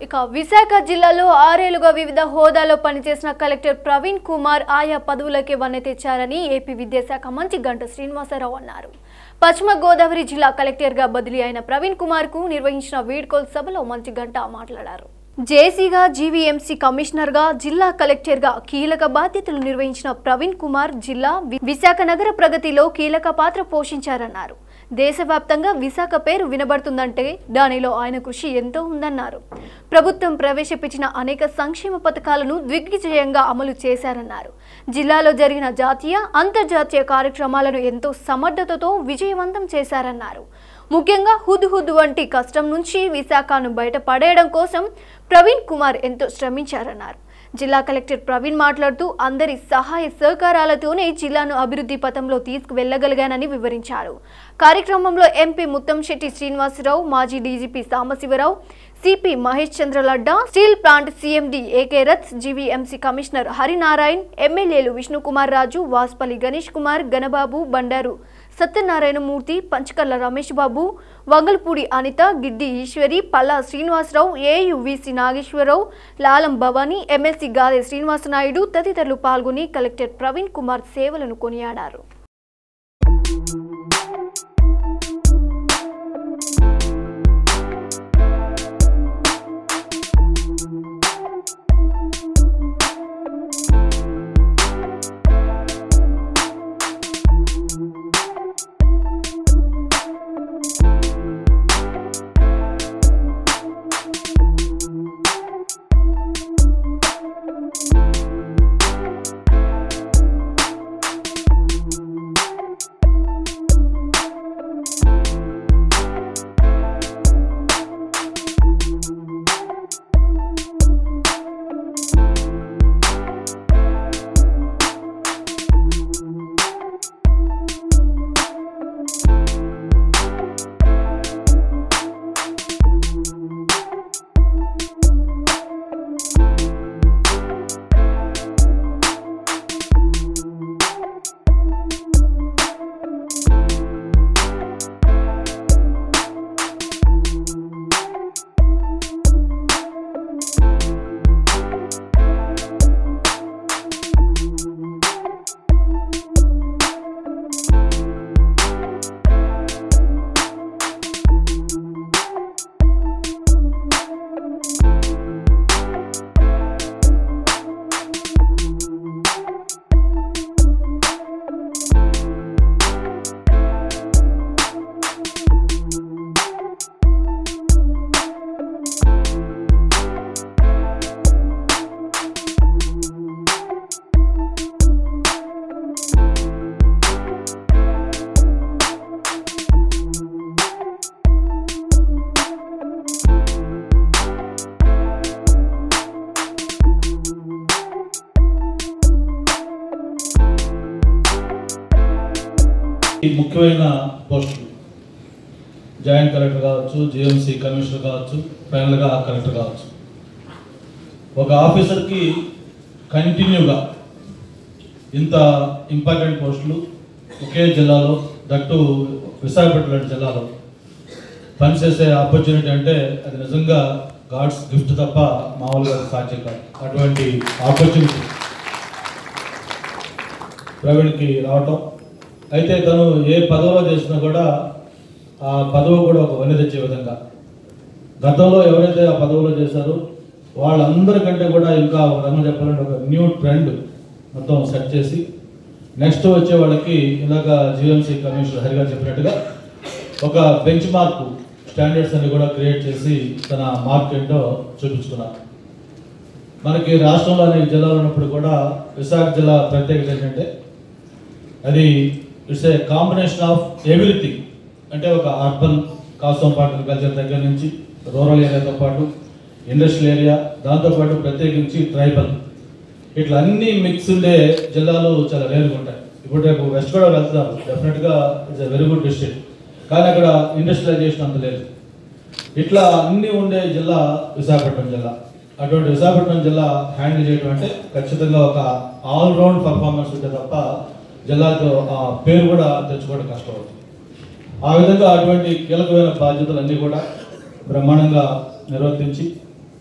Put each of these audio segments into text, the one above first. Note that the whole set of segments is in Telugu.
ఇక విశాఖ జిల్లాలో ఆరేళ్లుగా వివిధ హోదాలో పనిచేసిన కలెక్టర్ ప్రవీణ్ కుమార్ ఆయా పదవులకే వన్నె తెచ్చారని ఏపీ విద్యాశాఖ మంత్రి గంట శ్రీనివాసరావు అన్నారు పశ్చిమ గోదావరి జిల్లా కలెక్టర్గా బదిలీ అయిన ప్రవీణ్ కుమార్ కు నిర్వహించిన వీడ్కోల్ సభలో మంత్రి గంట మాట్లాడారు జేసీగా జీవీఎంసీ కమిషనర్గా జిల్లా కలెక్టర్గా కీలక బాధ్యతలు నిర్వహించిన ప్రవీణ్ కుమార్ జిల్లా వి- విశాఖ నగర ప్రగతిలో కీలక పాత్ర పోషించారన్నారు దేశవ్యాప్తంగా విశాఖ పేరు వినబడుతుందంటే దానిలో ఆయన కృషి ఎంతో ఉందన్నారు ప్రభుత్వం ప్రవేశపెట్టిన అనేక సంక్షేమ పథకాలను దిగ్విజయంగా అమలు చేశారన్నారు జిల్లాలో జరిగిన జాతీయ అంతర్జాతీయ కార్యక్రమాలను ఎంతో సమర్థతతో విజయవంతం చేశారన్నారు ముఖ్యంగా హుద్ హుద్ వంటి కష్టం నుంచి విశాఖను బయటపడేయడం కోసం ప్రవీణ్ కుమార్ ఎంతో శ్రమించారన్నారు జిల్లా కలెక్టర్ ప్రవీణ్ మాట్లాడుతూ అందరి సహాయ సహకారాలతోనే జిల్లాను అభివృద్ధి పథంలో తీసుకువెళ్లగలిగానని వివరించారు కార్యక్రమంలో ఎంపీ ముత్తంశెట్టి శ్రీనివాసరావు మాజీ DGP Sambasivarao CP Mahesh Chandra Ladda steel plant CMD AK Rath GVMC commissioner Harinarayan ఎమ్మెల్యేలు విష్ణుకుమార్ రాజు వాస్పల్లి గణేష్ కుమార్ గణబాబు బండారు సత్యనారాయణమూర్తి పంచకర్ల రమేష్ బాబు వంగల్పూడి అనిత గిడ్డి ఈశ్వరి పల్లా శ్రీనివాసరావు ఏయువిసి నాగేశ్వరరావు లాలం భవానీ ఎమ్మెల్సీ గాదే శ్రీనివాసనాయుడు తదితరులు పాల్గొని కలెక్టర్ ప్రవీణ్ కుమార్ సేవలను కొనియాడారు ఈ ముఖ్యమైన పోస్టులు జాయింట్ కలెక్టర్ కావచ్చు జిఎంసీ కమిషనర్ కావచ్చు ఫైనల్గా కలెక్టర్ కావచ్చు ఒక ఆఫీసర్కి కంటిన్యూగా ఇంత ఇంపార్టెంట్ పోస్టులు ఒకే జిల్లాలో దట్టు విశాఖపట్నం లాంటి జిల్లాలో పనిచేసే ఆపర్చునిటీ అంటే అది నిజంగా గాడ్స్ గిఫ్ట్ తప్ప మామూలుగా అది సాధ్యం కాదు అటువంటి ఆపర్చునిటీ ప్రవీణ్కి రావటం అయితే తను ఏ పదవిలో చేసినా కూడా ఆ పదవి కూడా ఒక వని తెచ్చే విధంగా గతంలో ఎవరైతే ఆ పదవిలో చేశారో వాళ్ళందరికంటే కూడా ఇంకా ఒక రకంగా చెప్పాలంటే ఒక న్యూ ట్రెండ్ మొత్తం సెట్ చేసి నెక్స్ట్ వచ్చే వాళ్ళకి ఇలాగ జిఎంసీ కమిషనర్ హరిగా చెప్పినట్టుగా ఒక బెంచ్ మార్క్ స్టాండర్డ్స్ అన్ని కూడా క్రియేట్ చేసి తన మార్క్ ఏంటో చూపించుకున్నారు మనకి రాష్ట్రంలో అనేక జిల్లాలు ఉన్నప్పుడు కూడా విశాఖ జిల్లా ప్రత్యేకత ఏంటంటే అది it's a combination of everything అంటే ఒక అర్బన్ కాసంపాటు కల్చర్ దగ్గర నుంచి రూరల్ ఏరియాతో పాటు ఇండస్ట్రియల్ ఏరియా దాంతోపాటు ప్రత్యేకించి ట్రైబల్ ఇట్లా అన్ని మిక్స్ ఉండే జిల్లాలు చాలా రేరుగా ఉంటాయి ఇప్పుడు రేపు వెస్ట్ గోదావరి వెళ్తున్నారు డెఫినెట్గా it's a very good district కానీ అక్కడ ఇండస్ట్రియలైజేషన్ అంత లేదు ఇట్లా అన్ని ఉండే జిల్లా విశాఖపట్నం జిల్లా అటువంటి విశాఖపట్నం జిల్లా హ్యాండిల్ చేయడం అంటే ఖచ్చితంగా ఒక ఆల్ రౌండ్ పర్ఫార్మెన్స్ ఉంటే తప్ప జిల్లాకు ఆ పేరు కూడా తెచ్చుకోవడం కష్టం అవుతుంది ఆ విధంగా అటువంటి కీలకమైన బాధ్యతలన్నీ కూడా బ్రహ్మాండంగా నిర్వర్తించి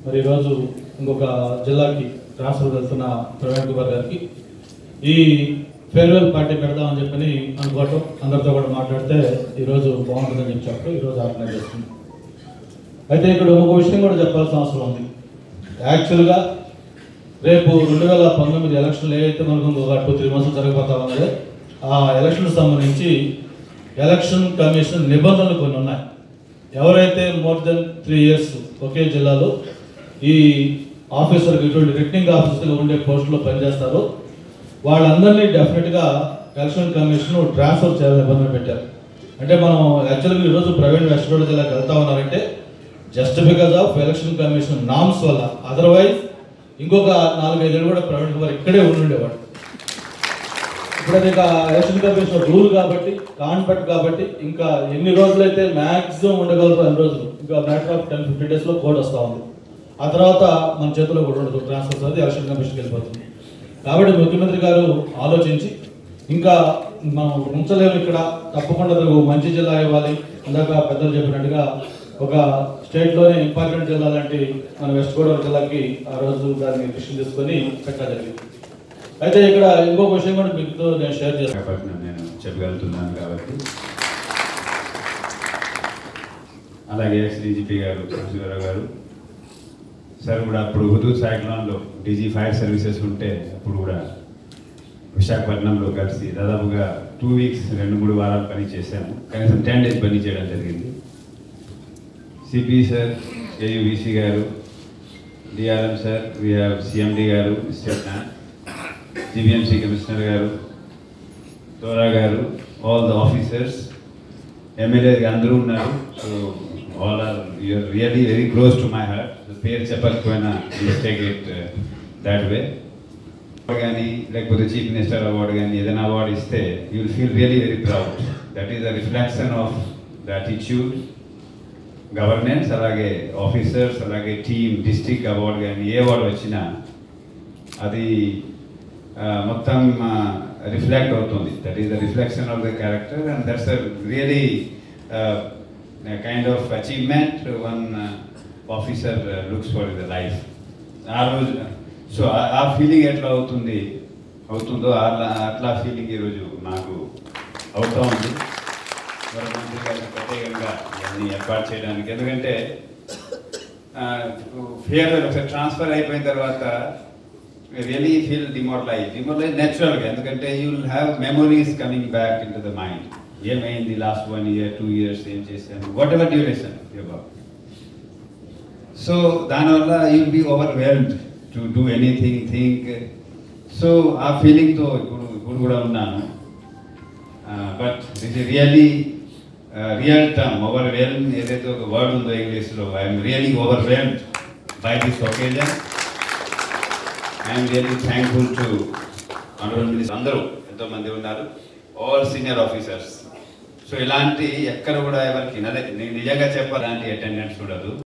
మరి ఈరోజు ఇంకొక జిల్లాకి ట్రాన్స్ఫర్ వెళ్తున్న ప్రవీణ్ కుమార్ గారికి ఈ ఫేర్వెల్ పార్టీ పెడదామని చెప్పని అనుకోవటం అందరితో కూడా మాట్లాడితే ఈరోజు బాగుంటుందని చెప్పి చెప్పడం ఈరోజు ఆర్గనైజ్ చేస్తుంది అయితే ఇక్కడ ఒక విషయం కూడా చెప్పాల్సిన అవసరం ఉంది యాక్చువల్గా రేపు రెండు వేల పంతొమ్మిది ఎలక్షన్లు ఏవైతే మనకు ఒక టూ త్రీ మంత్స్ జరగబోతా ఉన్నదో ఆ ఎలక్షన్ సంబంధించి ఎలక్షన్ కమిషన్ నిబంధనలు కొన్ని ఉన్నాయి ఎవరైతే మోర్ దెన్ త్రీ ఇయర్స్ ఒకే జిల్లాలో ఈ ఆఫీసర్ ఇటువంటి రిటర్నింగ్ ఆఫీసర్గా ఉండే పోస్టులో పనిచేస్తారో వాళ్ళందరినీ డెఫినెట్గా ఎలక్షన్ కమిషన్ ట్రాన్స్ఫర్ చేయాలని నిబంధన పెట్టారు అంటే మనం యాక్చువల్గా ఈరోజు ప్రవీణ్ వెస్ట్ గోదావరి జిల్లాకి వెళ్తా ఉన్నారంటే just because of election commission norms వల్ల అదర్వైజ్ ఇంకొక నాలుగైదేళ్ళు కూడా ప్రవీణ్ కుమార్ ఇక్కడే ఉండుండేవాడు ఇప్పుడు అది ఇక ఎలక్షన్ కమిషన్ రూల్ కాబట్టి కాన్పెక్ట్ కాబట్టి ఇంకా ఎన్ని రోజులైతే మ్యాక్సిమం ఉండగలరు అన్ని రోజులు ఇంకా మ్యాటర్ ఆఫ్ టెన్ ఫిఫ్టీ డేస్లో కోడ్ వస్తూ ఉంది ఆ తర్వాత మన చేతిలో కూడా ఉండదు ట్రాన్స్ఫర్ అది ఎలక్షన్ కమిషన్కి వెళ్ళిపోతుంది కాబట్టి ముఖ్యమంత్రి గారు ఆలోచించి ఇంకా మనం ఉంచలేము ఇక్కడ తప్పకుండా అది ఒక మంచి జిల్లా ఇవ్వాలి ఇందాక పెద్దలు చెప్పినట్టుగా ఒక స్టేట్లోనే ఇంపార్టెంట్ జిల్లా లాంటి మన వెస్ట్ గోదావరి జిల్లాకి ఆ రోజు దాన్ని డిసిషన్ తీసుకొని పెట్టడం జరిగింది అయితే ఇక్కడ ఇంకొక విషయం కూడా మీతో నేను షేర్ చేస్తాను విశాఖపట్నం నేను చెప్పగలుగుతున్నాను కాబట్టి అలాగే శ్రీజిపి గారు సంజీవరావు గారు సార్ కూడా అప్పుడు హుదూద్ సైక్లాన్లో డీజీ ఫైర్ సర్వీసెస్ ఉంటే అప్పుడు కూడా విశాఖపట్నంలో కలిసి దాదాపుగా టూ వీక్స్ రెండు మూడు వారాలు పని చేశాము కనీసం టెన్ డేస్ పని చేయడం జరిగింది సిపి సార్ ఏయువిసి గారు DRM sir we have CMD గారు స్టేట్ జీబీఎంసీ కమిషనర్ గారు దోరా గారు ఆల్ ద ఆఫీసర్స్ ఎమ్మెల్యే అందరూ ఉన్నారు so all are you're really very close to my heart పేరు చెప్పకపోయినా మిస్టేక్ ఇట్ దాట్ వే కానీ లేకపోతే చీఫ్ మినిస్టర్ అవార్డు కానీ ఏదైనా అవార్డు ఇస్తే you will feel really very proud that is the reflection of the attitude governance అలాగే ఆఫీసర్స్ అలాగే టీమ్ డిస్ట్రిక్ట్ అవార్డు కానీ ఏ అవార్డు వచ్చినా అది ఆ, మొత్తం రిఫ్లెక్ట్ అవుతుంది that is the reflection of the character and that's a really kind of achievement one officer looks for the life ఆ రోజు సో ఆ ఫీలింగ్ ఎట్లా అవుతుంది అవుతుందో అట్లా అట్లా ఫీలింగ్ ఈరోజు నాకు అవుతూ ఉంది గవర్నమెంట్ గారికి ప్రత్యేకంగా ఇవన్నీ ఏర్పాటు చేయడానికి ఎందుకంటే ఫియర్ ఒకసారి ట్రాన్స్ఫర్ అయిపోయిన తర్వాత రియలీ ఫీల్ డిమోరలైజ్ డిమోరలైజ్ నేచురల్గా ఎందుకంటే you will have memories coming back in to the mind ఏమైంది last one year two years ఏం చేశాను వాట్ ఎవర్ డ్యూరేషన్ సో దానివల్ల you be overwhelmed to do anything think so ఆ ఫీలింగ్తో ఇప్పుడు ఇప్పుడు కూడా ఉన్నాను but this really real term overwhelm ఏదైతే ఒక వర్డ్ ఉందో ఇంగ్లీష్లో I'm really overwhelmed by this occasion I'm really thankful to honourable minister అందరూ ఎంతోమంది ఉన్నారు ఆల్ సీనియర్ ఆఫీసర్స్ సో ఇలాంటి ఎక్కడ కూడా ఎవరికి నదే- నేను నిజంగా చెప్పాలంటే అటెండెన్స్ ఉండదు